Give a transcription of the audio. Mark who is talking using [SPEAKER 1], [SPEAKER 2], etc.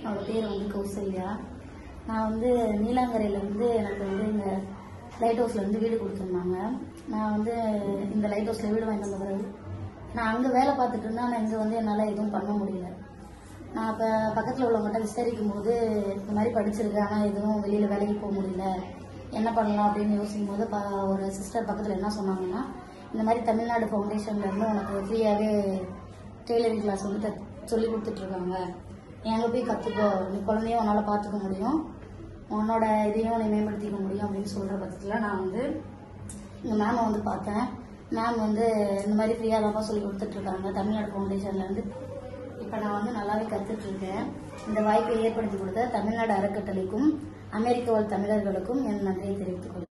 [SPEAKER 1] என்னோட பேர் வந்து கௌசல்யா நான் வந்து நீலாங்கரையில் வந்து எனக்கு வந்து இந்த லைட் ஹவுஸில் வந்து வீடு கொடுத்துருந்தாங்க நான் வந்து இந்த லைட் ஹவுஸில் வீடு வாங்கி வந்த பிறகு நான் அங்கே வேலை பார்த்துட்டு இருந்தேன் ஆனால் இங்கே வந்து என்னால் எதுவும் பண்ண முடியல நான் இப்போ பக்கத்தில் உள்ளவங்ககிட்ட விசாரிக்கும் போது இந்த மாதிரி படிச்சிருக்கேன் ஆனால் எதுவும் வெளியில் வேலைக்கு போக முடியல என்ன பண்ணலாம் அப்படின்னு யோசிக்கும் போது ப ஒரு சிஸ்டர் பக்கத்தில் என்ன சொன்னாங்கன்னா இந்த மாதிரி தமிழ்நாடு ஃபவுண்டேஷன்ல இருந்து உனக்கு ஃப்ரீயாகவே டெய்லரிங் கிளாஸ் வந்து த- சொல்லி கொடுத்துட்ருக்காங்க எங்கே போய் கற்றுக்கோ நீ குழந்தையும் உன்னால் பார்த்துக்க முடியும் உன்னோட இதையும் நீ மேம்படுத்திக்க முடியும் அப்படின்னு சொல்கிற பட்சத்தில் நான் வந்து இந்த மேமை வந்து பார்த்தேன் மேம் வந்து இந்த மாதிரி ஃப்ரீயாக தான்ப்பா சொல்லி கொடுத்துட்ருக்காங்க தமிழ்நாடு ஃபவுண்டேஷன்லேருந்து இப்போ நான் வந்து நல்லாவே கற்றுட்டு இருக்கேன் இந்த வாய்ப்பை ஏற்படுத்தி கொடுத்த தமிழ்நாடு அறக்கட்டளைக்கும் அமெரிக்க வாழ் தமிழர்களுக்கும் என் நன்றியை தெரிவித்துக் கொள்கிறேன்